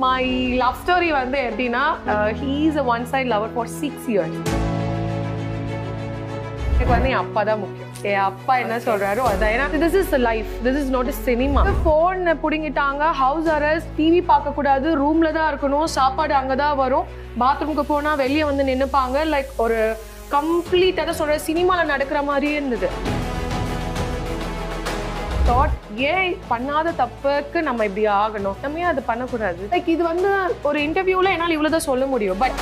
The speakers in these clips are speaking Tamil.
மை லவ் ஸ்டோரி வந்து எப்படின்னா he is a one side lover for six years எனக்கு வந்து என் அப்பா தான் முக்கியம் என் அப்பா என்ன சொல்றாரோ அதான் ஏன்னா this is life this is not cinema phone பிடிங்கிட்டாங்க ஹவுஸ் அரெஸ்ட் டிவி பார்க்க கூடாது ரூம்ல தான் இருக்கணும் சாப்பாடு அங்கே தான் வரும் பாத்ரூமுக்கு போனா வெளியே வந்து நின்னுப்பாங்க லைக் ஒரு கம்ப்ளீட் அதான் சொல்ற சினிமால நடக்கிற மாதிரியே இருந்தது தாட் ஏன் பண்ணாத தப்புக்கு நம்ம இப்படி ஆகணும் நம்ம ஏன் அது பண்ணக்கூடாது லைக் இது வந்து ஒரு இன்டர்வியூல என்னால் இவ்வளவுதான் சொல்ல முடியும் பட்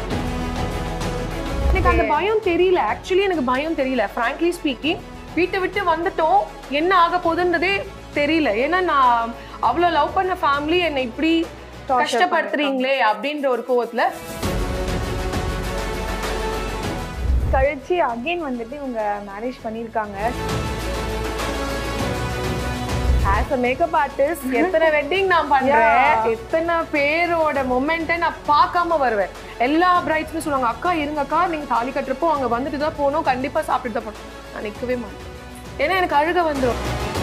எனக்கு அந்த பயம் தெரியல ஆக்சுவலி எனக்கு பயம் தெரியல ஃப்ராங்க்லி ஸ்பீக்கிங் வீட்டை விட்டு வந்துட்டோம் என்ன ஆக போகுதுன்றதே தெரியல ஏன்னா நான் அவ்வளோ லவ் பண்ண ஃபேமிலி என்னை இப்படி கஷ்டப்படுத்துறீங்களே அப்படின்ற ஒரு கோவத்துல கழிச்சு அகைன் வந்துட்டு இவங்க மேரேஜ் பண்ணியிருக்காங்க ஆஸ் அ மேக்கப் ஆர்டிஸ்ட் எத்தனை வெட்டிங் நான் பண்றேன் எத்தனை பேரோட மொமெண்ட்டை நான் பார்க்காம வருவேன் எல்லா பிரைட்ஸ்மே சொல்லுவாங்க அக்கா இருங்க அக்கா நீங்க தாலி கட்டுறப்போ அங்க வந்துட்டு தான் போகணும் கண்டிப்பா சாப்பிட்டு தான் போகணும் நான் நிக்கவே மாட்டேன் ஏன்னா எனக்கு அழுக வந்துடும்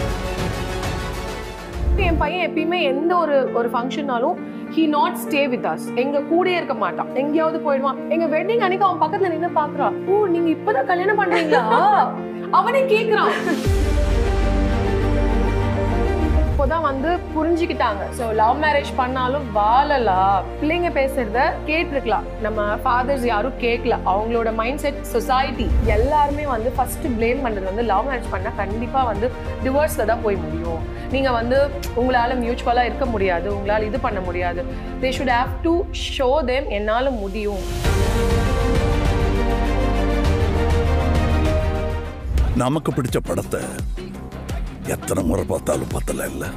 என் பையன் எப்பயுமே எந்த ஒரு ஒரு ஃபங்க்ஷன்னாலும் he not stay with us எங்க கூடயே இருக்க மாட்டான் எங்கேயாவது போயிடுவான் எங்க வெட்டிங் அன்னைக்கு அவன் பக்கத்துல நின்னு பாக்குறான் ஓ நீங்க இப்பதான் கல்யாணம் பண்றீங்களா அவனே கேக்குறான் இப்போதான் வந்து புரிஞ்சுக்கிட்டாங்க ஸோ லவ் மேரேஜ் பண்ணாலும் வாழலாம் பிள்ளைங்க பேசுறத கேட்டிருக்கலாம் நம்ம ஃபாதர்ஸ் யாரும் கேட்கல அவங்களோட மைண்ட் செட் சொசைட்டி எல்லாருமே வந்து ஃபர்ஸ்ட் ப்ளேம் பண்றது வந்து லவ் மேரேஜ் பண்ணா கண்டிப்பா வந்து டிவோர்ஸ்ல தான் போய் முடியும் நீங்க வந்து உங்களால மியூச்சுவலா இருக்க முடியாது உங்களால இது பண்ண முடியாது they should have to show them என்னால முடியும் நமக்கு பிடிச்ச படத்தை எத்தனை முறை பார்த்தாலும் பத்தல இல்ல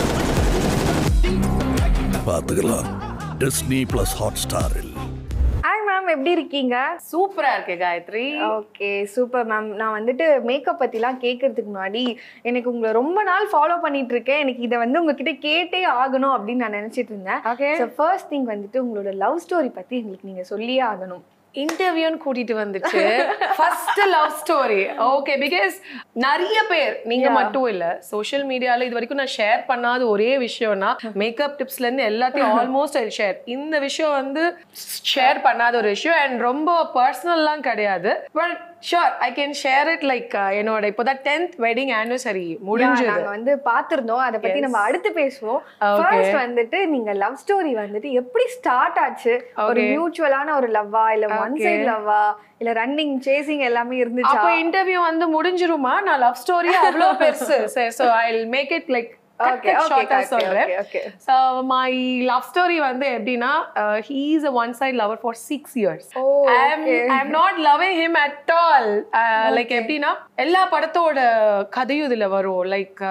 பார்த்துக்கலாம் டிஸ்னி பிளஸ் ஹாட் ஸ்டாரில் ஹாய் மேம் எப்படி இருக்கீங்க சூப்பரா இருக்கு காயத்ரி ஓகே சூப்பர் மேம் நான் வந்துட்டு மேக்கப் பற்றிலாம் கேட்கறதுக்கு முன்னாடி எனக்கு உங்களை ரொம்ப நாள் ஃபாலோ பண்ணிட்டு இருக்கேன் எனக்கு இதை வந்து உங்ககிட்ட கேட்டே ஆகணும் அப்படின்னு நான் நினச்சிட்டு இருந்தேன் ஓகே ஸோ ஃபர்ஸ்ட் திங் வந்துட்டு உங்களோட லவ் ஸ்டோரி பற்றி எங்களுக்கு நீங்கள் சொல்லியே ஆகணும் இன்டர்வியூன்னு கூட்டிட்டு வந்துச்சு first love story okay because நிறைய பேர் நீங்க Yeah. மட்டும் இல்ல சோஷியல் மீடியால இது வரைக்கும் நான் ஷேர் பண்ணாத ஒரே விஷயம்னா மேக்கப் டிப்ஸ்ல இருந்து எல்லாத்தையும் ஆல்மோஸ்ட் ஐ ஷேர் இந்த விஷயம் வந்து ஷேர் பண்ணாத ஒரு விஷயம் அண்ட் ரொம்ப பர்சனல்லாம் கிடையாது but sure I can share it like என்னோட இப்போதான் டென்த் வெட்டிங் ஆனிவர்சரி முடிஞ்சது நாங்க வந்து பார்த்திருந்தோம் அதை பத்தி Yes. நம்ம அடுத்து பேசுவோம் Okay. ஃபர்ஸ்ட் வந்துட்டு நீங்க லவ் ஸ்டோரி வந்துட்டு எப்படி ஸ்டார்ட் ஆச்சு ஒரு Okay. மியூச்சுவலான ஒரு லவ்வா இல்ல ஒன் Okay. சைடு லவ்வா இல்ல ரன்னிங் சேசிங் எல்லாமே இருந்துச்சா அப்போ இன்டர்வியூ வந்து முடிஞ்சிருமா நான் லவ் ஸ்டோரி அவ்வளோ பெருசு so I make it like okay okay சொல்றேன் okay so my love story வந்து எப்படின்னா he is a one side lover for six years oh I am not loving him at all like எப்படின்னா எல்லா படத்தோட கதையும் இதுல வரும் லைக்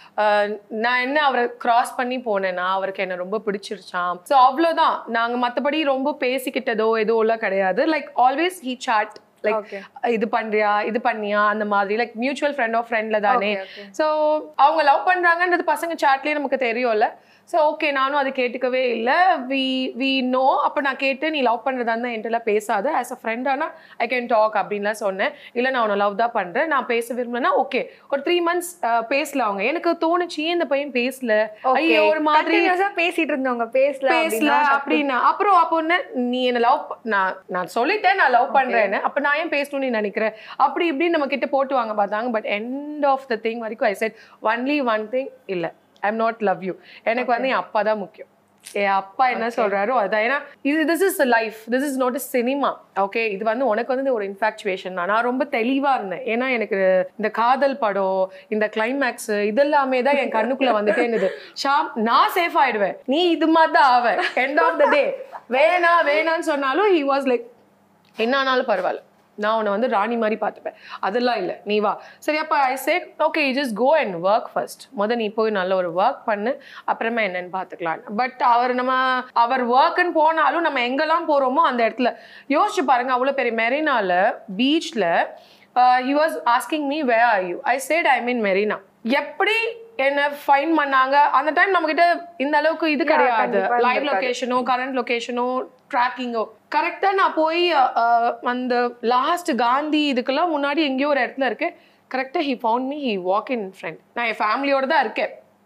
நான் என்ன அவரை கிராஸ் பண்ணி போனேன்னா அவருக்கு என்ன ரொம்ப பிடிச்சிருச்சான் ஸோ அவ்வளோதான் நாங்க மத்தபடி ரொம்ப பேசிக்கிட்டதோ எதுவும் எல்லாம் கிடையாது like always he chat like Okay. இது பண்றியா இது பண்ணியா அந்த மாதிரி லைக் மியூச்சுவல் ஃப்ரெண்ட் ஆஃப் ஃப்ரெண்ட்ல தானே Okay, okay. ஸோ அவங்க லவ் பண்றாங்கன்றது பசங்க சாட்லயே நமக்கு தெரியும்ல ஸோ ஓகே நானும் அது கேட்டுக்கவே இல்லை வி வி நோ அப்போ நான் கேட்டு நீ லவ் பண்ணுறதா இருந்தால் என்கிட்ட பேசாத ஆஸ் அ ஃப்ரெண்டானா ஐ கேன் டாக் அப்படின்லாம் சொன்னேன் இல்லை நான் உன்னை லவ் தான் பண்ணுறேன் நான் பேச விரும்பலன்னா ஓகே ஒரு த்ரீ மந்த்ஸ் பேசல அவங்க எனக்கு தோணுச்சு ஏன் இந்த பையன் பேசல ஐயோ ஒரு மாதிரி கண்டினியூஸா பேசிட்டு இருந்தவங்க பேசல பேசல அப்படின்னா அப்புறம் அப்போ என்ன நீ என்ன லவ் நான் நான் சொல்லிட்டேன் நான் லவ் பண்றேன்னு அப்ப நான் ஏன் பேசணும்னு நீ நினைக்கிறேன் அப்படி இப்படி நம்ம கிட்ட போட்டு வாங்க பார்த்தாங்க but end of the thing வரைக்கும் I said only one thing இல்ல I am not love you எனக்கு வந்து என் அப்பா தான் முக்கியம் என் அப்பா என்ன சொல்றாரோ அதான் ஏன்னா இது this is life this is not a cinema okay இது வந்து உனக்கு வந்து ஒரு இன்ஃபாக்சுவேஷன் தான் நான் ரொம்ப தெளிவா இருந்தேன் ஏன்னா எனக்கு இந்த காதல் படம் இந்த கிளைமேக்ஸ் இதெல்லாமே தான் என் கண்ணுக்குள்ள வந்துட்டே இருந்தது ஷாம் நான் சேஃப் ஆயிடுவேன் நீ இது மாதிரி தான் ஆவ எண்ட் ஆஃப் த டே வேணா வேணான்னு சொன்னாலும் ஹி வாஸ் லைக் என்ன ஆனாலும் பரவாயில்ல நான் உன்னை வந்து ராணி மாதிரி பார்த்துப்பேன் அதெல்லாம் இல்லை நீ வா சரி அப்போ I said okay just go and work first முத நீ போய் நல்ல ஒரு ஒர்க் பண்ணு அப்புறமா என்னன்னு பார்த்துக்கலாம் பட் அவர் நம்ம அவர் ஒர்க்குன்னு போனாலும் நம்ம எங்கெல்லாம் போகிறோமோ அந்த இடத்துல யோசிச்சு பாருங்க அவ்வளோ பெரிய மெரினால பீச்சில் he was asking me where are you I said I mean Marina எப்படி என்ன ஃபைன் பண்ணாங்க அந்த டைம் நம்ம கிட்ட இந்த அளவுக்கு இது Yeah, கிடையாது கண்டிப்பா லைவ் இருந்திருக்காது. லொகேஷனோ கரண்ட் லொகேஷனோ ட்ராக்கிங்கோ கரெக்டாக நான் போய் அஹ், அந்த லாஸ்ட் காந்தி இதுக்கெல்லாம் முன்னாடி எங்கேயோ ஒரு இடத்துல இருக்கு கரெக்டாக he found me he walk in friend நான் என் ஃபேமிலியோட தான் இருக்கேன்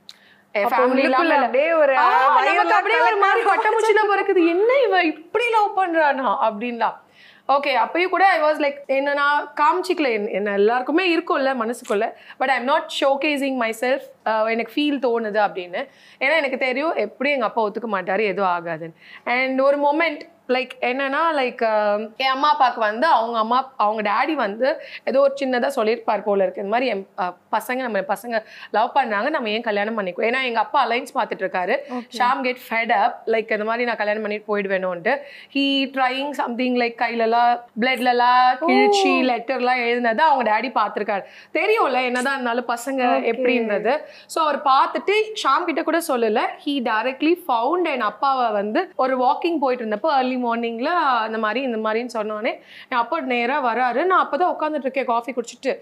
என் அப்போ family உள்ளுக்குள்ள இல்லாம அப்படியே ஒரு ஆ, நமக்கு வயிறுலாம் அப்படியே ஒரு மாதிரி பட்டமுச்சில பிறக்குது என்ன இவ இப்படி லவ் பண்றானா அப்படின்லாம் ஓகே அப்பயும் கூட ஐ வாஸ் லைக் என்ன நான் காமிச்சிக்கல என்ன- என்ன எல்லாருக்குமே இருக்கும்ல மனசுக்குள்ள but I'm not showcasing myself எனக்கு ஃபீல் தோணுது அப்படின்னு ஏன்னா எனக்கு தெரியும் எப்படி எங்கள் அப்பா ஒத்துக்க மாட்டாரு எதுவும் ஆகாதுன்னு அண்ட் ஒரு மொமெண்ட் லைக் என்னன்னா லைக் என் அம்மா அப்பாவுக்கு வந்து அவங்க அம்மா அவங்க டேடி வந்து ஏதோ ஒரு சின்னதாக சொல்லியிருப்பார் போல இருக்கு இந்த மாதிரி என் அஹ், பசங்க நம்ம பசங்க லவ் பண்ணாங்க நம்ம ஏன் கல்யாணம் பண்ணிக்கோ ஏன்னா எங்கள் அப்பா அலைன்ஸ் பார்த்துட்டு இருக்காரு ஷாம் கெட் ஃபெட் அப் லைக் இந்த மாதிரி நான் கல்யாணம் பண்ணிட்டு போயிடுவேணும்ட்டு ஹீ ட்ரைங் சம்திங் லைக் கையிலலாம் பிளட்லலாம் கிழிச்சி லெட்டர்லாம் எழுதினதை அவங்க டேடி பார்த்துருக்காரு தெரியும்ல என்னதான் இருந்தாலும் பசங்க எப்படின்றது ஸோ அவர் பார்த்துட்டு ஷாம் கிட்ட கூட சொல்லல ஹீ டைரக்ட்லி ஃபவுண்ட் என் அப்பாவை வந்து ஒரு வாக்கிங் போயிட்டு இருந்தப்போ ஏர்லி மார்னிங்ல அந்த மாதிரி இந்த மாதிரின்னு சொன்னோடனே என் அப்பா நேராக வராரு நான் அப்பதான் உட்காந்துட்டு இருக்கேன் காஃபி குடிச்சிட்டு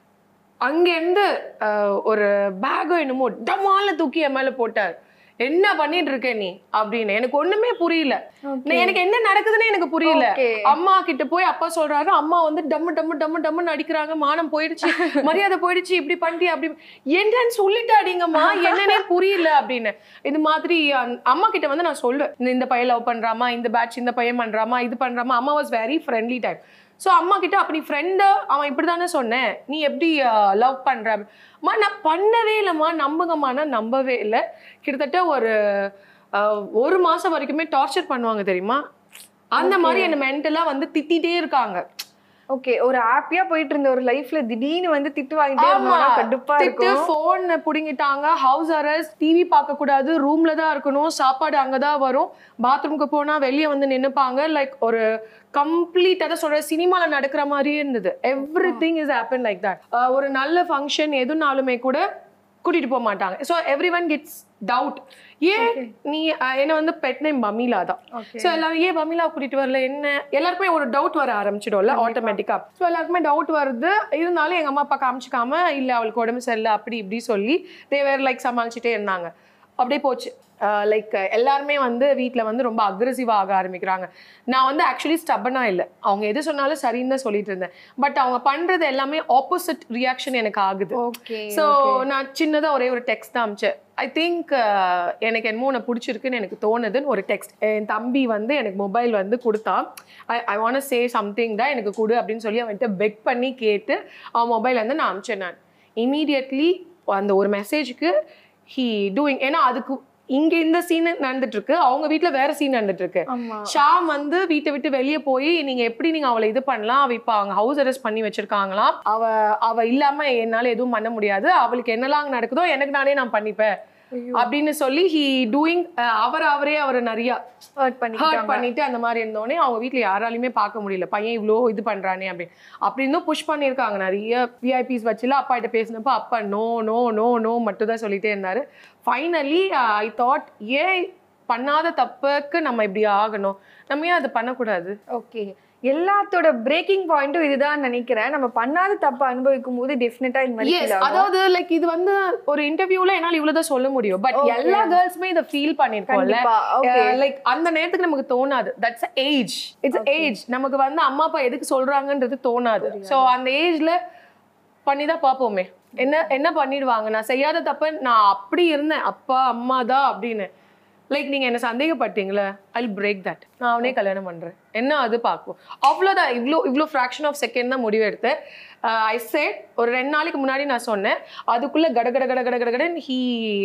அங்கேருந்து அஹ், ஒரு பேகோ என்னமோ டமால தூக்கி என் மேல போட்டார் என்ன பண்ணிட்டு இருக்க நீ அப்படின்னு எனக்கு ஒண்ணுமே புரியல நான் எனக்கு என்ன நடக்குதுன்னு எனக்கு புரியல Okay. அம்மா கிட்ட போய் அப்பா சொல்றாரு அம்மா வந்து டம்மு டம்மு டம்மு டம்முன்னு அடிக்கிறாங்க மானம் போயிடுச்சு மரியாதை போயிடுச்சு இப்படி பண்ணி அப்படி என்னன்னு சொல்லிட்டு அடிங்கம்மா என்னன்னே புரியல அப்படின்னு இது மாதிரி அந்த- அம்மா கிட்ட வந்து நான் சொல்லுவேன் இந்த- இந்த பையன் லவ் பண்றாமா இந்த பேட்ச் இந்த பையன் பண்றாமா இது பண்றாமா அம்மா was very friendly type so அம்மா கிட்ட அப்ப நீ ஃப்ரெண்டு அவன் இப்படி தானே சொன்னேன் நீ எப்படி லவ் பண்ற அம்மா நான் பண்ணவே இல்லைம்மா நம்புங்கம்மானா நம்பவே இல்லை கிட்டத்தட்ட ஒரு அஹ், ஒரு மாசம் வரைக்குமே டார்ச்சர் பண்ணுவாங்க தெரியுமா அந்த மாதிரி என்ன மென்டலா வந்து திட்டிட்டே இருக்காங்க ஓகே ஒரு ஹாப்பியா போயிட்டு இருந்த ஒரு லைஃப்ல திடீர்னு வந்து திட்டு வாங்கிட்டே ஆமா இருந்தோம்னா கடுப்பா திட்டு இருக்கும் போன் புடுங்கிட்டாங்க ஹவுஸ் அரெஸ்ட் டிவி பார்க்க கூடாது ரூம்ல தான் இருக்கணும் சாப்பாடு அங்கதான் வரும் பாத்ரூம்க்கு போனா வெளியே வந்து நின்னுப்பாங்க லைக் ஒரு கம்ப்ளீட் அதான் சொல்ற சினிமால நடக்கிற மாதிரியே இருந்தது everything is happen like that ஒரு நல்ல ஃபங்க்ஷன் எதுனாலுமே கூட கூட்டிட்டு போக மாட்டாங்க so everyone gets doubt ஏன் நீ அஹ், என்ன வந்து பெட் நேம் பமீலா தான் Okay. ஸோ எல்லாரும் ஏன் பமீலா கூட்டிட்டு வரல என்ன எல்லாருக்குமே ஒரு டவுட் வர ஆரம்பிச்சிடும்ல ஆட்டோமேட்டிக்கா ஸோ எல்லாருக்குமே டவுட் வருது இருந்தாலும் எங்க அம்மா அப்பா காமிச்சிக்காம இல்ல அவளுக்கு உடம்பு சரியில்லை அப்படி இப்படி சொல்லி தேவர் லைக் சமாளிச்சுட்டே இருந்தாங்க அப்படியே போச்சு லைக் எல்லாருமே வந்து வீட்டில் வந்து ரொம்ப அக்ரெசிவாக ஆக ஆரம்பிக்கிறாங்க நான் வந்து ஆக்சுவலி ஸ்டப்பனா இல்லை அவங்க எது சொன்னாலும் சரின்னு தான் சொல்லிட்டு இருந்தேன் பட் அவங்க பண்றது எல்லாமே ஆப்போசிட் ரியாக்ஷன் எனக்கு ஆகுது ஓகே ஸோ நான் சின்னதாக ஒரே ஒரு டெக்ஸ்ட் தான் அமிச்சேன் ஐ திங்க் எனக்கு என்னமோ உன்னை பிடிச்சிருக்குன்னு எனக்கு தோணுதுன்னு ஒரு டெக்ஸ்ட் என் தம்பி வந்து எனக்கு மொபைல் வந்து கொடுத்தான் ஐ ஐ வாண்ட் சே சம்திங் தான் எனக்கு கொடு அப்படின்னு சொல்லி அவன்கிட்ட பெக் பண்ணி கேட்டு அவன் மொபைல் வந்து நான் அமிச்சேன் நான் இமீடியட்லி அந்த ஒரு மெசேஜுக்கு ஹீ டூயிங் ஏன்னா அதுக்கு இங்க இந்த சீன் நடந்துட்டு இருக்கு அவங்க வீட்ல வேற சீன் நடந்துட்டு இருக்கு ஆமா ஷாம் வந்து வீட்டை விட்டு வெளியே போய் நீங்க எப்படி நீங்க அவளை இது பண்ணலாம் அவ இப்ப அவங்க ஹவுஸ் அரெஸ்ட் பண்ணி வச்சிருக்காங்களாம் அவ அவ இல்லாம என்னால எதுவும் பண்ண முடியாது அவளுக்கு என்னெல்லாம் அங்க நடக்குதோ எனக்கு நானே நான் பண்ணிப்பேன் அப்படின்னு சொல்லி ஹி டூயிங் அவர் அவரே அவர் நிறைய ஹர்ட் ஹர்ட் பண்ணிட்டாங்க பண்ணிட்டு அந்த மாதிரி இருந்தோடனே அவங்க வீட்ல யாராலையுமே பார்க்க முடியல பையன் இவ்வளோ இது பண்றானே அப்படின்னு அப்படி இருந்தும் புஷ் பண்ணியிருக்காங்க நிறைய விஐபிஸ் வச்சுல அப்பா கிட்ட பேசினப்போ அப்பா நோ நோ நோ நோ மட்டும் தான் சொல்லிட்டே இருந்தாரு ஃபைனலி ஐ தாட் ஏன் பண்ணாத தப்புக்கு நம்ம இப்படி ஆகணும் நம்ம ஏன் அதை பண்ணக்கூடாது ஓகே எல்லாத்தோட பிரேக்கிங் பாயிண்ட்டும் இதுதான் நினைக்கிறேன் நம்ம பண்ணாத தப்ப அனுபவிக்கும் போது டெஃபினட்டா இந்த மாதிரி Yes, feel ஆகும். அதாவது லைக் இது வந்து ஒரு இன்டர்வியூல என்னால இவ்வளவுதான் சொல்ல முடியும் பட் Okay. எல்லா கேர்ள்ஸுமே இதை ஃபீல் பண்ணிருக்கோம்ல கண்டிப்பா ஓகே லைக் அந்த நேரத்துக்கு நமக்கு தோணாது தட்ஸ் ஏஜ் இட்ஸ் ஏஜ் நமக்கு வந்து அம்மா அப்பா எதுக்கு சொல்றாங்கன்றது தோணாது சோ அந்த ஏஜ்ல பண்ணி தான் பார்ப்போமே என்ன என்ன பண்ணிடுவாங்க நான் செய்யாத தப்ப நான் அப்படி இருந்தேன் அப்பா அம்மா தான் அப்படின்னு லைக் நீங்க என்ன சந்தேகப்பட்டீங்களே ஐ பிரேக் தட் நான் அவனே கல்யாணம் பண்றேன் என்ன அது பார்ப்போம் அவ்வளோதான் இவ்வளோ இவ்வளோ ஃப்ராக்ஷன் ஆஃப் செகண்ட் தான் முடிவு எடுத்தேன் ஐ செட் ஒரு ரெண்டு நாளைக்கு முன்னாடி நான் சொன்னேன் அதுக்குள்ள கட கட கட கட கட கடன் ஹீ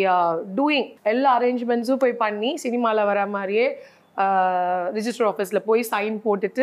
டூயிங் எல்லா அரேஞ்ச்மெண்ட்ஸும் போய் பண்ணி சினிமாவில் வர மாதிரியே ரிஜிஸ்டர் ஆஃபீஸில் போய் சைன் போட்டுட்டு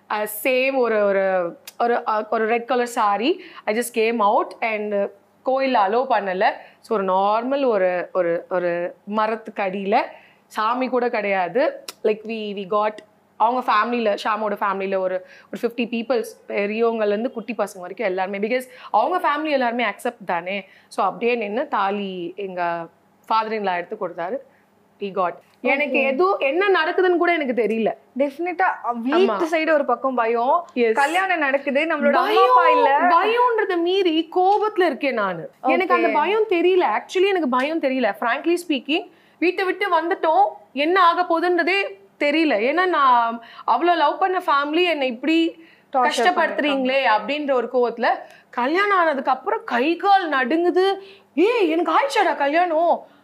சேம் ஒரு ஒரு ஒரு அஹ், ஒரு red colour saree I just came out and கோயிலில் அலோவ் பண்ணலை ஸோ ஒரு நார்மல் ஒரு ஒரு ஒரு மரத்துக்கு அடியில் சாமி கூட கிடையாது லைக் வி வி காட் அவங்க ஃபேமிலியில் ஷாமோட ஃபேமிலியில் ஒரு ஒரு ஃபிஃப்டி பீப்புள்ஸ் பெரியவங்கலேருந்து குட்டி பசங்க வரைக்கும் எல்லாருமே பிகாஸ் அவங்க ஃபேமிலி எல்லாருமே அக்செப்ட் தானே ஸோ அப்படியே நின்று தாலி எங்கள் ஃபாதர் இன்லா எடுத்து கொடுத்தாரு வி காட் எனக்கு எதுவும் என்ன நடக்குதுன்னு கூட எனக்கு தெரியல டெஃபினட்டா வீட்டு சைடு ஒரு பக்கம் பயம் Yes. கல்யாணம் நடக்குது நம்மளோட அம்மா அப்பா இல்ல பயம் பயம்ன்றத மீறி கோபத்துல இருக்கேன் நான் எனக்கு அந்த Okay. பயம் தெரியல ஆக்சுவலி எனக்கு பயம் தெரியல ஃப்ராங்க்லி ஸ்பீக்கிங் வீட்டை விட்டு வந்துட்டோம் என்ன ஆக போகுதுன்றதே தெரியல ஏன்னா நான் அவ்வளோ லவ் பண்ண ஃபேமிலி என்னை இப்படி Torture கஷ்டப்படுத்துறீங்களே அப்படின்ற ஒரு கோவத்துல கல்யாணம் ஆனதுக்கு அப்புறம் கை கால் நடுங்குது ஏய் எனக்கு ஆயிடுச்சாடா கல்யாணம்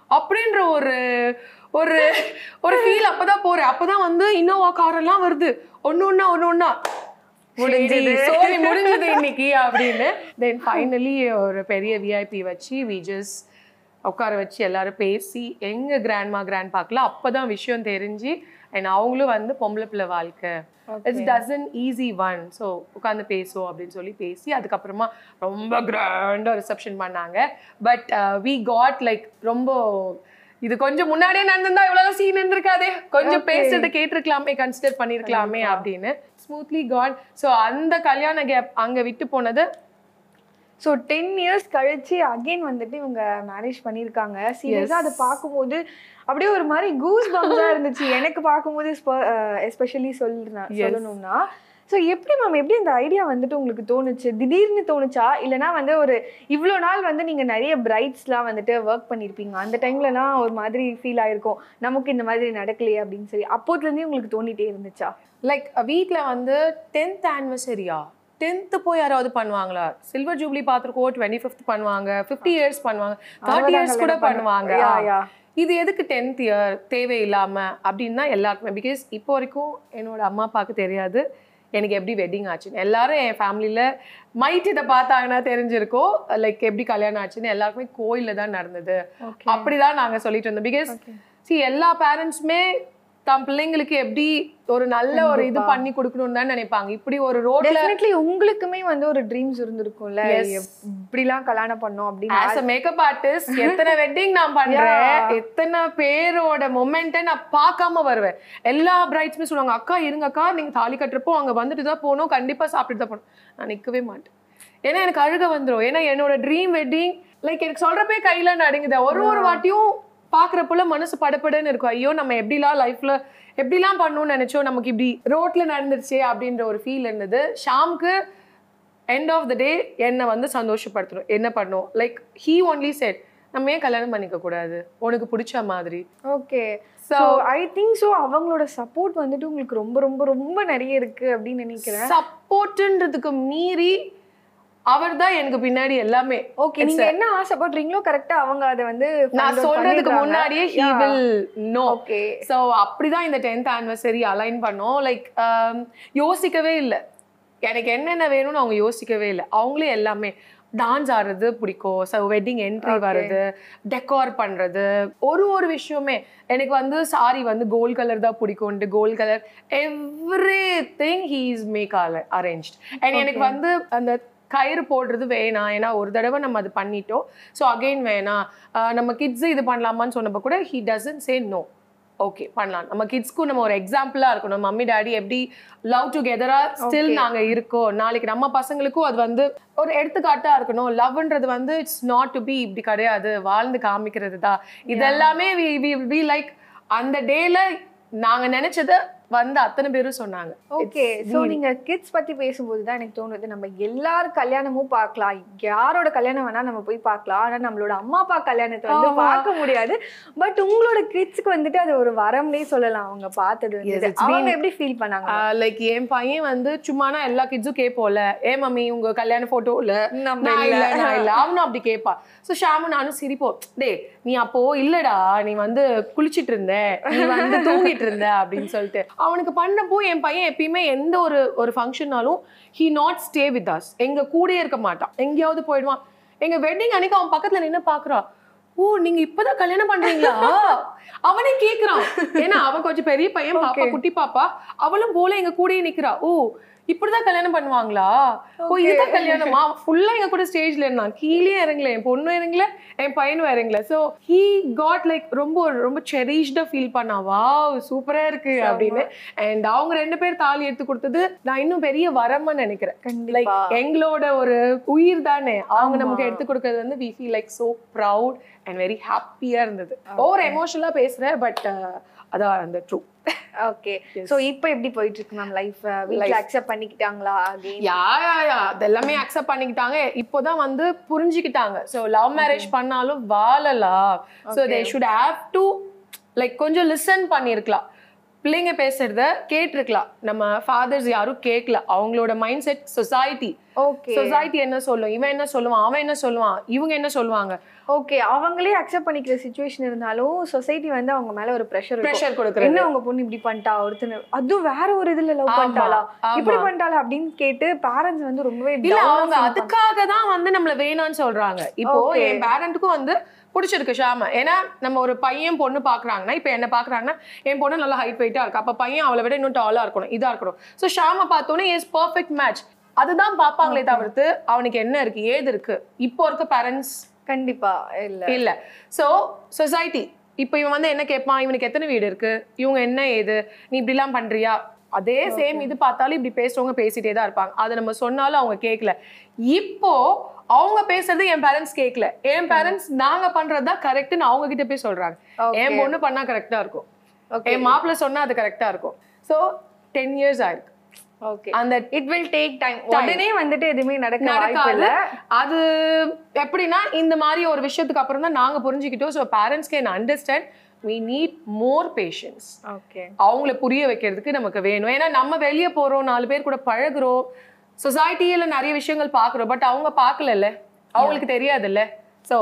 அப்படின்ற ஒரு ஒரு ஒரு ஃபீல் அப்பதான் போறேன் அப்பதான் வந்து இன்னோவா கார் எல்லாம் வருது ஒண்ணு ஒண்ணா ஒண்ணு ஒண்ணா முடிஞ்சது சோழி முடிஞ்சது இன்னைக்கு அப்படின்னு தென் ஃபைனலி ஒரு பெரிய விஐபி வச்சு வி ஜஸ்ட் உட்கார வச்சு எல்லாரும் பேசி எங்க கிராண்ட்மா கிராண்ட் பார்க்கல அப்பதான் விஷயம் தெரிஞ்சு அண்ட் அவங்களும் வந்து பொம்பளை பிள்ளை வாழ்க்கை it's doesn't easy one so உட்காந்து பேசுவோம் அப்படின்னு சொல்லி பேசி அதுக்கப்புறமா ரொம்ப கிராண்டாக ரிசப்ஷன் பண்ணாங்க பட் வி காட் லைக் ரொம்ப இது கொஞ்சம் முன்னாடியே நடந்திருந்தா இவ்வளவு சீன் இருந்திருக்காதே கொஞ்சம் பேசுறத கேட்டிருக்கலாமே கன்சிடர் பண்ணிருக்கலாமே அப்படின்னு ஸ்மூத்லி காட் ஸோ அந்த கல்யாண கேப் அங்க விட்டு போனது ஸோ டென் இயர்ஸ் கழிச்சு அகைன் வந்துட்டு இவங்க மேரேஜ் பண்ணியிருக்காங்க சீரியஸாக அதை பார்க்கும்போது அப்படியே ஒரு மாதிரி கூஸ் பம்ஸாக இருந்துச்சு எனக்கு பார்க்கும்போது எஸ்பெஷலி சொல்றேன் சொல்லணும்னா ஸோ எப்படி மேம் எப்படி இந்த ஐடியா வந்துட்டு உங்களுக்கு தோணுச்சு திடீர்னு தோணுச்சா இல்லைனா வந்து ஒரு இவ்வளோ நாள் வந்து நீங்கள் நிறைய பிரைட்ஸ்லாம் வந்துட்டு ஒர்க் பண்ணியிருப்பீங்க அந்த டைம்லலாம் ஒரு மாதிரி ஃபீல் ஆயிருக்கும் நமக்கு இந்த மாதிரி நடக்கலையே அப்படின்னு சொல்லி அப்போதுலேருந்தே உங்களுக்கு தோண்டிட்டே இருந்துச்சா லைக் வீட்ல வந்து டென்த் ஆனிவர்சரியா டென்த்து போய் யாராவது பண்ணுவாங்களா சில்வர் ஜூப்ளி பார்த்துருக்கோம் டுவெண்ட்டி ஃபிஃப்த் பண்ணுவாங்க ஃபிஃப்டி இயர்ஸ் பண்ணுவாங்க தேர்ட்டி இயர்ஸ் கூட பண்ணுவாங்க யா யா இது எதுக்கு டென்த் இயர் தேவையில்லாம அப்படின்னு தான் எல்லாருக்குமே பிகாஸ் இப்போ வரைக்கும் என்னோட அம்மா அப்பாவுக்கு தெரியாது எனக்கு எப்படி வெட்டிங் ஆச்சுன்னு எல்லாரும் என் ஃபேமிலியில் மைட் இதை பார்த்தாங்கன்னா தெரிஞ்சிருக்கோம் லைக் எப்படி கல்யாணம் ஆச்சுன்னு எல்லாருக்குமே கோயிலில் தான் நடந்தது ஓகே அப்படிதான் நாங்க சொல்லிட்டு இருந்தோம் பிகாஸ் சி எல்லா பேரண்ட்ஸுமே தம் பிள்ளைங்களுக்கு எப்படி ஒரு நல்ல ஒரு இது பண்ணி கொடுக்கணும்னு தான் நினைப்பாங்க இப்படி ஒரு ரோட்ல டெஃபினெட்லி உங்களுக்குமே வந்து ஒரு ட்ரீம்ஸ் இருந்திருக்கும்ல Yes. இப்படிலாம் கல்யாணம் பண்ணோம் அப்படின்னு ஆஸ் அ மேக்கப் ஆர்டிஸ்ட் எத்தனை வெட்டிங் நான் பண்றேன் எத்தனை பேரோட மொமெண்ட்டை நான் பார்க்காம வருவேன் எல்லா பிரைட்ஸ்மே சொல்லுவாங்க அக்கா இருங்க அக்கா நீங்க தாலி கட்டுறப்போ அங்க வந்துட்டு தான் போகணும் கண்டிப்பா சாப்பிட்டு தான் போகணும் நான் நிக்கவே மாட்டேன் ஏன்னா எனக்கு அழுக வந்துரும் ஏன்னா என்னோட ட்ரீம் வெட்டிங் லைக் எனக்கு சொல்றப்பே கையில நடுங்குது ஒரு ஒரு வாட்டியும் பாக்குறப்போல மனசு படபடன்னு இருக்கும் ஐயோ நம்ம எப்படிலாம் லைஃப்ல எப்படிலாம் பண்ணணும்னு நினைச்சோம் நமக்கு இப்படி ரோட்ல நடந்துருச்சே அப்படின்ற ஒரு ஃபீல் இருந்தது ஷாம்க்கு எண்ட் ஆஃப் த டே என்னை வந்து சந்தோஷப்படுத்தணும் என்ன பண்ணும் லைக் ஹீ ஒன்லி செட் நம்ம ஏன் கல்யாணம் பண்ணிக்க கூடாது உனக்கு பிடிச்ச மாதிரி okay So- so I think so அவங்களோட சப்போர்ட் வந்துட்டு உங்களுக்கு ரொம்ப ரொம்ப ரொம்ப நிறைய இருக்கு அப்படின்னு நினைக்கிறேன் சப்போர்ட்ன்றதுக்கு மீறி அவர் தான் எனக்கு பின்னாடி எல்லாமே ஓகே நீங்க என்ன ஆசைப்படுறீங்களோ கரெக்டா அவங்க அதை வந்து நான் சொல்றதுக்கு முன்னாடியே he will know okay so அப்படிதான் இந்த டென்த் ஆனிவர்சரி அலைன் பண்ணோம் லைக் யோசிக்கவே இல்லை எனக்கு என்னென்ன வேணும்னு அவங்க யோசிக்கவே இல்லை அவங்களே எல்லாமே டான்ஸ் ஆடுறது பிடிக்கும் ஸோ வெட்டிங் என்ட்ரி வர்றது டெக்கார் பண்ணுறது ஒரு ஒரு விஷயமே எனக்கு வந்து சாரி வந்து கோல்ட் கலர் தான் பிடிக்கும்ட்டு gold colour everything he is make arrange and எனக்கு வந்து அந்த கயிறு போடுறது வேணாம் ஏன்னா ஒரு தடவை நம்ம அது பண்ணிட்டோம் ஸோ அகைன் வேணாம் ஆஹ் நம்ம கிட்ஸ் இது பண்ணலாமான்னு சொன்னப்போ கூட he doesn't say no okay பண்ணலாம் நம்ம கிட்ஸ்க்கும் நம்ம ஒரு எக்ஸாம்பிளா இருக்கணும் மம்மி டாடி எப்படி லவ் டுகெதரா ஸ்டில் நாங்க இருக்கோம் நாளைக்கு நம்ம பசங்களுக்கும் அது வந்து ஒரு எடுத்துக்காட்டா இருக்கணும் லவ்ன்றது வந்து இட்ஸ் நாட் டு பி இப்படி கிடையாது வாழ்ந்து காமிக்கிறது தான் இதெல்லாமே வி லைக் அந்த டேல நாங்க நினைச்சத வந்து அத்தனை பேரும் சொன்னாங்க ஓகே ஸோ நீங்க கிட்ஸ் பத்தி பேசும்போது தான் எனக்கு தோணுது நம்ம எல்லார் கல்யாணமும் பார்க்கலாம் யாரோட கல்யாணம் வேணா நம்ம போய் பார்க்கலாம் ஆனா நம்மளோட அம்மா அப்பா கல்யாணத்தை வந்து ஆமா. பார்க்க முடியாது பட் உங்களோட கிட்ஸ்க்கு வந்துட்டு அது ஒரு வரம்னே சொல்லலாம் அவங்க பார்த்தது Yes, வந்துட்டு. it's அவங்க been- எப்படி ஃபீல் பண்ணாங்க லைக் என் பையன் வந்து சும்மானா எல்லா கிட்ஸும் கேட்போம்ல ஏ மம்மி உங்க கல்யாண போட்டோ இல்ல நம்ம நான் இல்ல. இல்ல நான் இல்ல அவனும் அப்படி கேட்பான் ஸோ ஷாமும் நானும் சிரிப்போம் டேய் நீ அப்போ இல்லடா நீ வந்து குளிச்சிட்டு இருந்த நீ வந்து தூங்கிட்டு இருந்த அப்படின்னு சொல்லிட்டு அவனுக்கு பண்ணப்போ என் பையன் எப்பயுமே எந்த ஒரு ஒரு ஃபங்க்ஷன்னாலும் he not stay with us எங்க கூடயே இருக்க மாட்டான் எங்கேயாவது போயிடுவான் எங்க வெட்டிங் அன்னைக்கு அவன் பக்கத்துல நின்னு பாக்குறான் ஓ நீங்க இப்பதான் கல்யாணம் பண்றீங்களா அவனே கேக்குறான் ஏன்னா அவன் கொஞ்சம் பெரிய பையன் பாப்பா குட்டி பாப்பா அவளும் போல எங்க கூடயே நிக்கிறா ஓ இப்படிதான் கல்யாணம் பண்ணுவாங்களா ஓ இதுதான் கல்யாணமா ஃபுல்லா எங்க கூட ஸ்டேஜ்ல இருந்தான் கீழே இறங்கல என் பொண்ணும் இறங்கல என் பையனும் இறங்கல சோ ஹீ காட் லைக் ரொம்ப ரொம்ப செரிஷ்டா ஃபீல் பண்ணா வா சூப்பரா இருக்கு அப்படின்னு அண்ட் அவங்க ரெண்டு பேர் தாலி எடுத்து கொடுத்தது நான் இன்னும் பெரிய வரமா நினைக்கிறேன் லைக் கண்டிப்பா எங்களோட ஒரு உயிர் தானே அவங்க நமக்கு எடுத்து கொடுக்கறது வந்து we feel like so proud and very ஹாப்பியா இருந்தது ஓவர் எமோஷனலா பேசுறேன் பட் அதான் அந்த ட்ரூ ஓகே சோ இப்போ எப்படி போயிட்டு இருக்கு மேம் லைஃப் வீட்ல அக்செப்ட் பண்ணிக்கிட்டாங்களா அகைன் யா யா யா அதெல்லாமே அக்செப்ட் பண்ணிக்கிட்டாங்க இப்போதான் வந்து புரிஞ்சுக்கிட்டாங்க ஸோ லவ் மேரேஜ் பண்ணாலும் வாழலாம் so they should have to like கொஞ்சம் லிசன் பண்ணியிருக்கலாம் பிள்ளைங்க பேசுறத கேட்டிருக்கலாம் நம்ம ஃபாதர்ஸ் யாரும் கேட்கல அவங்களோட mindset society okay society என்ன சொல்லும் இவன் என்ன சொல்லுவான் அவன் என்ன சொல்லுவான் இவங்க என்ன சொல்லுவாங்க ஓகே அவங்களே அக்செப்ட் பண்ணிக்கிற சுச்சுவேஷன் இருந்தாலும் சொசைட்டி வந்து அவங்க மேல ஒரு ப்ரெஷர் ப்ரெஷர் கொடுக்குறது என்ன உங்க பொண்ணு இப்படி பண்ணிட்டா ஒருத்தன அதுவும் வேற ஒரு இதுல லவ் ஆமா, பண்ணிட்டாளா ஆமா. இப்படி பண்ணிட்டாளா அப்படின்னு கேட்டு பேரண்ட்ஸ் வந்து ரொம்பவே இல்ல down ஆ அவங்க feel அதுக்காக தான் வந்து நம்மள வேணாம்னு சொல்றாங்க இப்போ Okay. என் பேரண்ட்டுக்கும் வந்து பிடிச்சிருக்கு ஷாம ஏன்னா நம்ம ஒரு பையன் பொண்ணு பாக்குறாங்கன்னா இப்போ என்ன பாக்குறாங்கன்னா என் பொண்ணு நல்லா ஹைட் வெயிட்டா இருக்கு அப்ப பையன் அவளை விட இன்னும் டாலா இருக்கணும் இதா இருக்கணும் ஸோ ஷாம பார்த்தோன்னே இஸ் பர்ஃபெக்ட் மேட்ச் அதுதான் பார்ப்பாங்களே தவிர்த்து அவனுக்கு என்ன இருக்கு ஏது இருக்கு இப்போ இருக்க பேரண்ட்ஸ் கண்டிப்பா இல்ல இல்ல சோ சொசைட்டி இப்போ இவன் வந்து என்ன கேட்பான் இவனுக்கு எத்தனை வீடு இருக்கு இவங்க என்ன ஏது நீ இப்படிலாம் பண்றியா அதே சேம் இது பார்த்தாலும் இப்படி பேசுறவங்க பேசிட்டே தான் இருப்பாங்க அதை நம்ம சொன்னாலும் அவங்க கேட்கல இப்போ அவங்க பேசுறது என் பேரண்ட்ஸ் கேட்கல என் பேரண்ட்ஸ் நாங்க பண்றது தான் கரெக்ட்னு அவங்க கிட்ட போய் சொல்றாங்க Okay. என் பொண்ணு பண்ணா கரெக்டா இருக்கும் ஓகே என் மாப்பிள்ள சொன்னா அது கரெக்டா இருக்கும் சோ டென் இயர்ஸ் ஆயிருக்கு ஓகே அந்த இட் வில் டேக் டைம் உடனே வந்துட்டு எதுவுமே நடக்க வாய்ப்பு நடக்காது இல்ல அது எப்படின்னா இந்த மாதிரி ஒரு விஷயத்துக்கு அப்புறம் தான் நாங்க புரிஞ்சுக்கிட்டோம் so parents can understand we need more patience okay அவங்கள புரிய வைக்கிறதுக்கு நமக்கு வேணும் ஏன்னா நம்ம வெளியே போறோம் நாலு பேர் கூட பழகுறோம் சொசைட்டியில நிறைய விஷயங்கள் பார்க்குறோம் பட் அவங்க பார்க்கலல்ல அவங்களுக்கு தெரியாதுல்ல so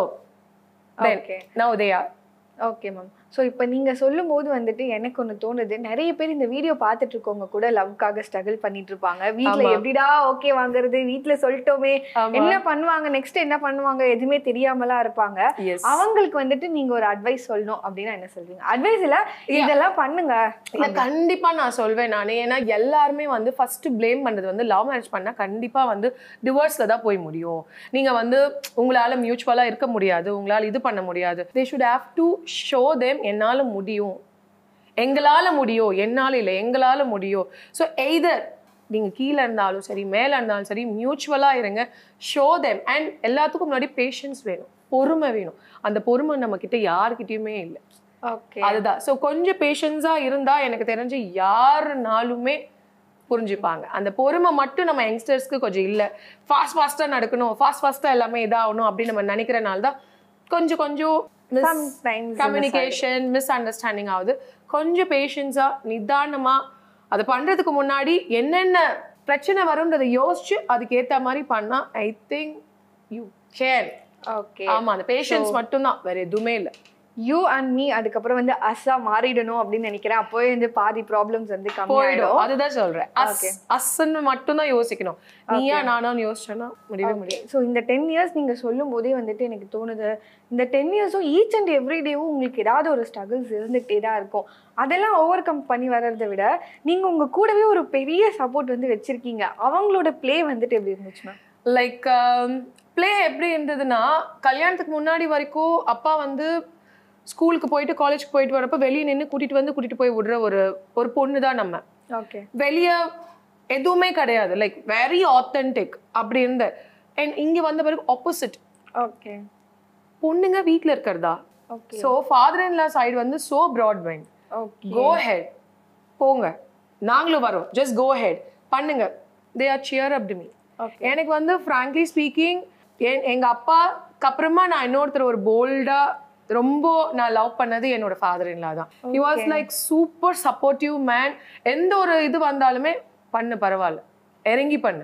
Okay. Now they are okay ma'am so இப்போ நீங்க சொல்லும் போது வந்துட்டு எனக்கு ஒன்று தோணுது நிறைய பேர் இந்த வீடியோ பார்த்துட்டு இருக்கவங்க கூட லவ்க்காக ஸ்ட்ரகிள் பண்ணிட்டு இருப்பாங்க வீட்ல ஆமா. எப்படிடா ஓகே வாங்குறது வீட்ல சொல்லிட்டோமே என்ன பண்ணுவாங்க நெக்ஸ்ட் என்ன பண்ணுவாங்க எதுவுமே தெரியாமலாம் இருப்பாங்க எஸ் அவங்களுக்கு வந்துட்டு நீங்க ஒரு அட்வைஸ் சொல்லணும் அப்படின்னா என்ன சொல்வீங்க அட்வைஸ் இல்ல இதெல்லாம் பண்ணுங்க இல்ல கண்டிப்பா நான் சொல்வேன் நானே ஏன்னா எல்லாருமே வந்து ஃபர்ஸ்ட் ப்ளேம் பண்றது வந்து லவ் மேரேஜ் பண்ணா கண்டிப்பா வந்து டிவோர்ஸ்ல தான் போய் முடியும் நீங்க வந்து உங்களால மியூச்சுவலா இருக்க முடியாது உங்களால இது பண்ண முடியாது they should have to show them என்னால முடியும் எங்களால முடியும் என்னால இல்லை எங்களால முடியும் ஸோ எய்தர் நீங்க கீழே இருந்தாலும் சரி மேல இருந்தாலும் சரி மியூச்சுவலா இருங்க ஷோ தேம் அண்ட் எல்லாத்துக்கும் முன்னாடி பேஷன்ஸ் வேணும் பொறுமை வேணும் அந்த பொறுமை நம்ம கிட்ட யாருக்கிட்டயுமே இல்லை ஓகே அதுதான் ஸோ கொஞ்சம் பேஷன்ஸா இருந்தா எனக்கு தெரிஞ்சு யாருனாலுமே புரிஞ்சுப்பாங்க அந்த பொறுமை மட்டும் நம்ம யங்ஸ்டர்ஸ்க்கு கொஞ்சம் இல்லை ஃபாஸ்ட் ஃபாஸ்ட்டாக நடக்கணும் ஃபாஸ்ட் ஃபாஸ்ட்டாக எல்லாமே இதாகணும் அப்படின்னு நம்ம நினைக்கிறனால தான் கொஞ்சம் கொஞ்சம் Sometimes கம்யூனிகேஷன் மிஸ் அண்டர்ஸ்டாண்டிங் ஆகுது கொஞ்சம் பேஷன்ஸாக நிதானமாக அதை பண்ணுறதுக்கு முன்னாடி என்னென்ன பிரச்சனை வரும்ன்றதை யோசிச்சு அதுக்கு ஏற்ற மாதிரி பண்ணா I think you can okay ஆமா அந்த பேஷன்ஸ் மட்டும்தான் வேற எதுவுமே இல்லை யூ அண்ட் மீ அதுக்கப்புறம் வந்து அஸ்ஸா மாறிடணும் அப்படின்னு நினைக்கிறேன் அப்போவே வந்து பாதி ப்ராப்ளம்ஸ் வந்து கம்மியாயிடும் போயிடும் அதுதான் சொல்றேன் அஸ் Okay. அஸ்ன்னு மட்டும் தான் யோசிக்கணும் நீயா நானும் யோசிச்சோன்னா முடியவே முடியாது ஸோ இந்த டென் இயர்ஸ் நீங்க சொல்லும் போதே வந்துட்டு எனக்கு தோணுது இந்த டென் இயர்ஸும் ஈச் அண்ட் எவ்ரி டேவும் உங்களுக்கு ஏதாவது ஒரு ஸ்ட்ரகிள்ஸ் இருந்துகிட்டே தான் இருக்கும் அதெல்லாம் ஓவர் கம் பண்ணி வர்றதை விட நீங்க உங்க கூடவே ஒரு பெரிய சப்போர்ட் வந்து வச்சிருக்கீங்க அவங்களோட ப்ளே வந்துட்டு எப்படி இருந்துச்சு மேம் லைக் ப்ளே எப்படி இருந்ததுன்னா கல்யாணத்துக்கு முன்னாடி வரைக்கும் அப்பா வந்து ஸ்கூலுக்கு போயிட்டு காலேஜ்க்கு போயிட்டு வரப்ப வெளியே நின்று கூட்டிட்டு வந்து கூட்டிட்டு போய் விடுற ஒரு ஒரு பொண்ணு தான் நம்ம ஓகே வெளியே எதுவுமே கிடையாது லைக் வெரி ஆத்தென்டிக் அப்படி இருந்த அண்ட் இங்க வந்த பிறகு ஆப்போசிட் ஓகே பொண்ணுங்க வீட்ல இருக்கிறதா okay so father in law side வந்து so broad mind okay go ahead போங்க நாங்களும் வரோம் ஜஸ்ட் கோ ஹெட் பண்ணுங்க they are cheer up to me okay எனக்கு வந்து ஃப்ராங்க்லி ஸ்பீக்கிங் என் எங்க அப்பாக்கு அப்புறமா நான் இன்னொருத்தர் ஒரு போல்டா ரொம்ப நான் லவ் பண்ணது என்னோட ஃபாதர் இன்லா தான் he was like super supportive man எந்த ஒரு இது வந்தாலுமே பண்ணு பரவாயில்ல இறங்கி பண்ணு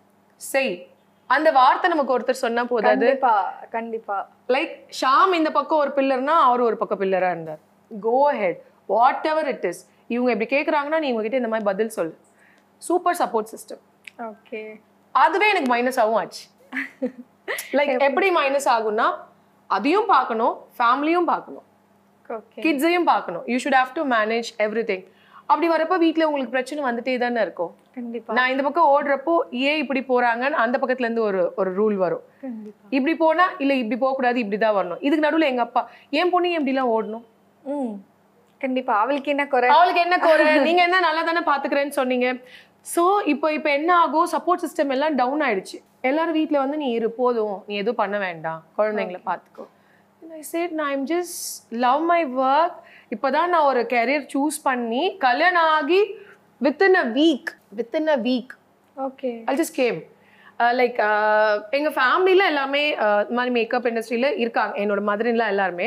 செய் அந்த வார்த்தை நமக்கு ஒருத்தர் சொன்னா போதாது கண்டிப்பா கண்டிப்பா லைக் ஷாம் இந்த பக்கம் ஒரு பில்லர்னா அவர் ஒரு பக்கம் பில்லரா இருந்தார் go ahead whatever it is இவங்க இப்படி கேட்குறாங்கன்னா நீ இவங்ககிட்ட இந்த மாதிரி பதில் சொல்லு சூப்பர் சப்போர்ட் சிஸ்டம் ஓகே அதுவே எனக்கு மைனஸ் ஆகும் ஆச்சு லைக் எப்படி மைனஸ் ஆகும்னா அதையும் பார்க்கணும் ஃபேமிலியும் பார்க்கணும் ஓகே கிட்ஸையும் பார்க்கணும் you should have to manage everything அப்படி வரப்ப வீட்டில் உங்களுக்கு பிரச்சனை வந்துட்டே தானே இருக்கும் கண்டிப்பா நான் இந்த பக்கம் ஓடுறப்போ ஏன் இப்படி போறாங்கன்னு அந்த பக்கத்துல இருந்து ஒரு ஒரு ரூல் வரும் கண்டிப்பா இப்படி போனா இல்ல இப்படி போக கூடாது இப்படி தான் வரணும் இதுக்கு நடுவுல எங்க அப்பா ஏன் பொண்ணு ஏன் இப்படிலாம் ஓடணும் ம் கண்டிப்பா அவளுக்கு என்ன குறை அவளுக்கு என்ன குறை நீங்க என்ன நல்லா தானே பாத்துக்கிறேன்னு சொன்னீங்க சோ இப்போ இப்போ என்ன ஆகும் சப்போர்ட் சிஸ்டம் எல்லாம் டவுன் ஆயிடுச்சு எல்லாரும் வீட்ல வந்து நீ இரு போதும் நீ எதுவும் பண்ண வேண்டாம் குழந்தைங்களை பார்த்துக்கோ ஐ சேட் நான் I'm just love my work இப்போதான் நான் ஒரு கெரியர் சூஸ் பண்ணி கல்யாணம் ஆகி within a week within a week okay I just came like எங்கள் ஃபேமிலியில் எல்லாமே uh, இந்த மாதிரி மேக்கப் இண்டஸ்ட்ரியில் இருக்காங்க என்னோட மதுரின்லாம் எல்லாருமே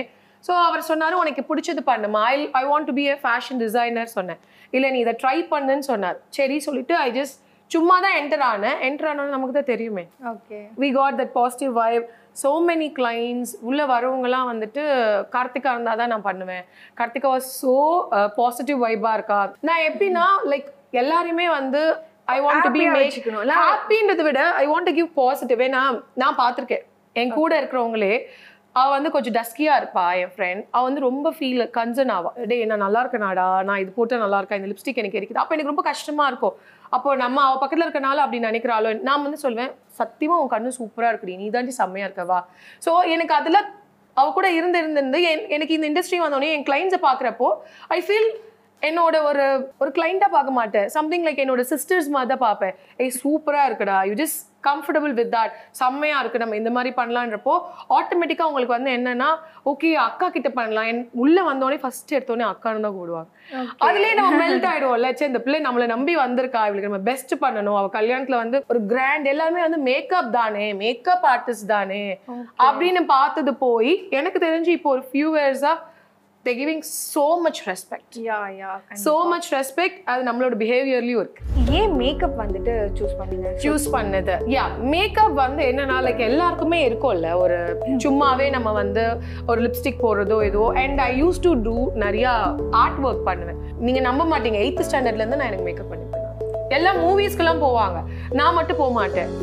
ஸோ அவர் சொன்னாரு உனக்கு பிடிச்சது பண்ணுமா I I want to be a fashion designer சொன்னேன் இல்லை நீ இதை ட்ரை பண்ணுன்னு சொன்னார் சரி சொல்லிட்டு ஐ ஜஸ்ட் சும்மா தான் என்டர் ஆனேன் என்டர் ஆனோன்னு நமக்கு தான் தெரியுமே okay we got that positive vibe so many clients உள்ள வரவங்கலாம் வந்துட்டு கார்த்திகா இருந்தால் தான் நான் பண்ணுவேன் கார்த்திகா வாஸ் ஸோ பாசிட்டிவ் வைபாக இருக்கா நான் எப்படின்னா லைக் எல்லாருமே வந்து ஐ வாண்ட் டு பி Happy-ஆ மேக் வச்சுக்கணும்ல? ஹாப்பின்றதை விட I want to give positive ஏன்னா நான் பார்த்துருக்கேன் என் கூட இருக்கிறவங்களே அவ வந்து கொஞ்சம் டஸ்கியா இருப்பா என் ஃப்ரெண்ட் அவ வந்து ரொம்ப ஃபீல் கன்சர்ன் ஆவா டேய் நான் நல்லா இருக்கனாடா நான் இது போட்டா நல்லா இருக்கா இந்த லிப்ஸ்டிக் எனக்கு இருக்குது அப்போ எனக்கு ரொம்ப கஷ்டமா இருக்கும் அப்போ நம்ம அவ பக்கத்துல இருக்கனால அப்படி நினைக்கிறாளோ நான் வந்து சொல்வேன் சத்தியமா உன் கண்ணு சூப்பரா இருக்குடி நீ தாண்டி செம்மையா இருக்கவா ஸோ எனக்கு அதுல அவ கூட இருந்து இருந்து இருந்து என்- எனக்கு இந்த இண்டஸ்ட்ரி வந்தோடனே என் கிளைண்ட்ஸை பார்க்குறப்போ ஐ ஃபீல் என்னோட ஒரு ஒரு கிளைண்ட்டாக பார்க்க மாட்டேன் சம்திங் லைக் என்னோட சிஸ்டர்ஸ் மாதிரி தான் பார்ப்பேன் ஏய் சூப்பராக இருக்குடா you just comfortable with that செம்மையா இருக்கு நம்ம இந்த மாதிரி பண்ணலான்றப்போ ஆட்டோமேட்டிக்காக உங்களுக்கு வந்து என்னன்னா ஓகே அக்கா கிட்ட பண்ணலாம் என் உள்ள வந்தோடனே ஃபர்ஸ்ட் எடுத்தோடனே அக்கான்னு தான் கூடுவாங்க அதுலயே நம்ம மெல்ட் ஆயிடுவோம்ல சே இந்த பிள்ளை நம்மளை நம்பி வந்திருக்கா இவளுக்கு நம்ம பெஸ்ட் பண்ணணும் அவ கல்யாணத்துல வந்து ஒரு கிராண்ட் எல்லாமே வந்து மேக்கப் தானே மேக்கப் ஆர்டிஸ்ட் தானே அப்படின்னு பார்த்தது போய் எனக்கு தெரிஞ்சு இப்போ ஒரு ஃபியூ இயர்ஸா they giving so much respect yeah yeah so much respect அது நம்மளோட பிஹேவியர்லயும் இருக்கு ஏன் மேக்கப் வந்துட்டு சூஸ் பண்ணீங்க சூஸ் பண்ணது யா மேக்கப் வந்து என்னன்னா லைக் எல்லாருக்குமே இருக்கும்ல ஒரு சும்மாவே நம்ம வந்து ஒரு லிப்ஸ்டிக் போடுறதோ ஏதோ and I use to do நிறைய ஆர்ட் ஒர்க் பண்ணுவேன் நீங்க நம்ப மாட்டீங்க எயித்து ஸ்டாண்டர்ட்ல இருந்து நான் எனக்கு மேக்கப் பண்ணிப்பேன் எல்லா மூவிஸ்க்கெல்லாம் போவாங்க நான் மட்டும் போக மாட்டேன்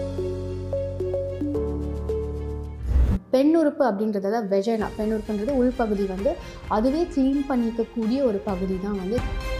பெண் உறுப்பு அப்படின்றது அதாவது வெஜைனா பெண் உறுப்புன்றது உள்பகுதி வந்து அதுவே க்ளீன் பண்ணிக்கக்கூடிய ஒரு பகுதி தான் வந்து